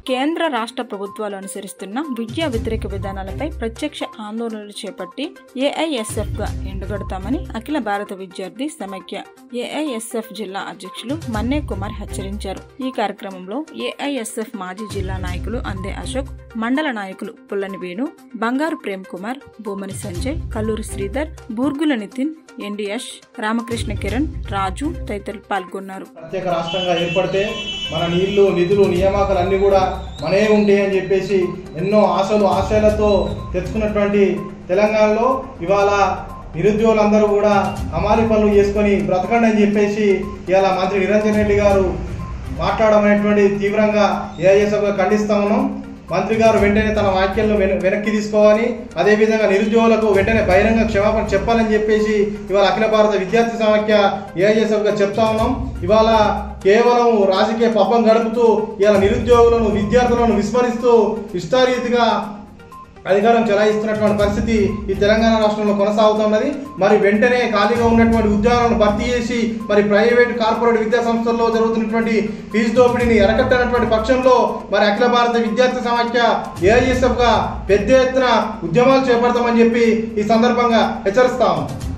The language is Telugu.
కేంద్ర రాష్ట్ర ప్రభుత్వాలు అనుసరిస్తున్న విద్యా వ్యతిరేక విధానాలపై ప్రత్యక్ష ఆందోళనలు చేపట్టి ఏఐఎస్ఎఫ్ గా ఎండగడతామని అఖిల భారత విద్యార్థి సమైక్య ఏఐఎస్ఎఫ్ జిల్లా అధ్యక్షులు మన్నే కుమార్ హెచ్చరించారు ఈ కార్యక్రమంలో ఏఐఎస్ఎఫ్ మాజీ జిల్లా నాయకులు అందే అశోక్ మండల నాయకులు పుల్లని వేణు బంగారు ప్రేమ్ కుమార్ భూమని సంజయ్ కల్లూరి శ్రీధర్ బూర్గుల నితిన్ ఎన్డిఎస్ రామకృష్ణ కిరణ్ రాజు తదితరులు పాల్గొన్నారు ప్రత్యేక రాష్ట్రంగా ఏర్పడితే మన నీళ్లు నిధులు నియామకాలు అన్నీ కూడా మనే ఉంటాయి అని చెప్పేసి ఎన్నో ఆశలు ఆశయాలతో తెచ్చుకున్నటువంటి తెలంగాణలో ఇవాళ నిరుద్యోగులందరూ కూడా హమాలి పనులు చేసుకొని బ్రతకండి అని చెప్పేసి ఇవాళ మంత్రి నిరంజన్ రెడ్డి గారు మాట్లాడమనేటువంటి తీవ్రంగా ఏఐఎస్ఎఫ్గా ఖండిస్తా ఉన్నాం మంత్రి గారు వెంటనే తన వ్యాఖ్యలను వెన- వెనక్కి తీసుకోవాలి అదేవిధంగా నిరుద్యోగులకు వెంటనే బహిరంగ క్షమాపణ చెప్పాలని చెప్పేసి ఇవాళ అఖిల భారత విద్యార్థి సమాఖ్య ఏఐఎస్ఎఫ్గా చెప్తా ఉన్నాం ఇవాళ కేవలం రాజకీయ పబ్బం గడుపుతూ ఇవాళ నిరుద్యోగులను విద్యార్థులను విస్మరిస్తూ ఇష్టారీతిగా అధికారం చెలాయిస్తున్నటువంటి పరిస్థితి ఈ తెలంగాణ రాష్ట్రంలో కొనసాగుతున్నది మరి వెంటనే ఖాళీగా ఉన్నటువంటి ఉద్యోగాలను భర్తీ చేసి మరి ప్రైవేట్ కార్పొరేట్ విద్యా సంస్థల్లో జరుగుతున్నటువంటి ఫీజు దోపిడీని అరకట్టనటువంటి పక్షంలో మరి అఖిల భారత విద్యార్థి సమాఖ్య ఏఐఎస్ఎఫ్ గా పెద్ద ఎత్తున ఉద్యమాలు చేపడతామని చెప్పి ఈ సందర్భంగా హెచ్చరిస్తాము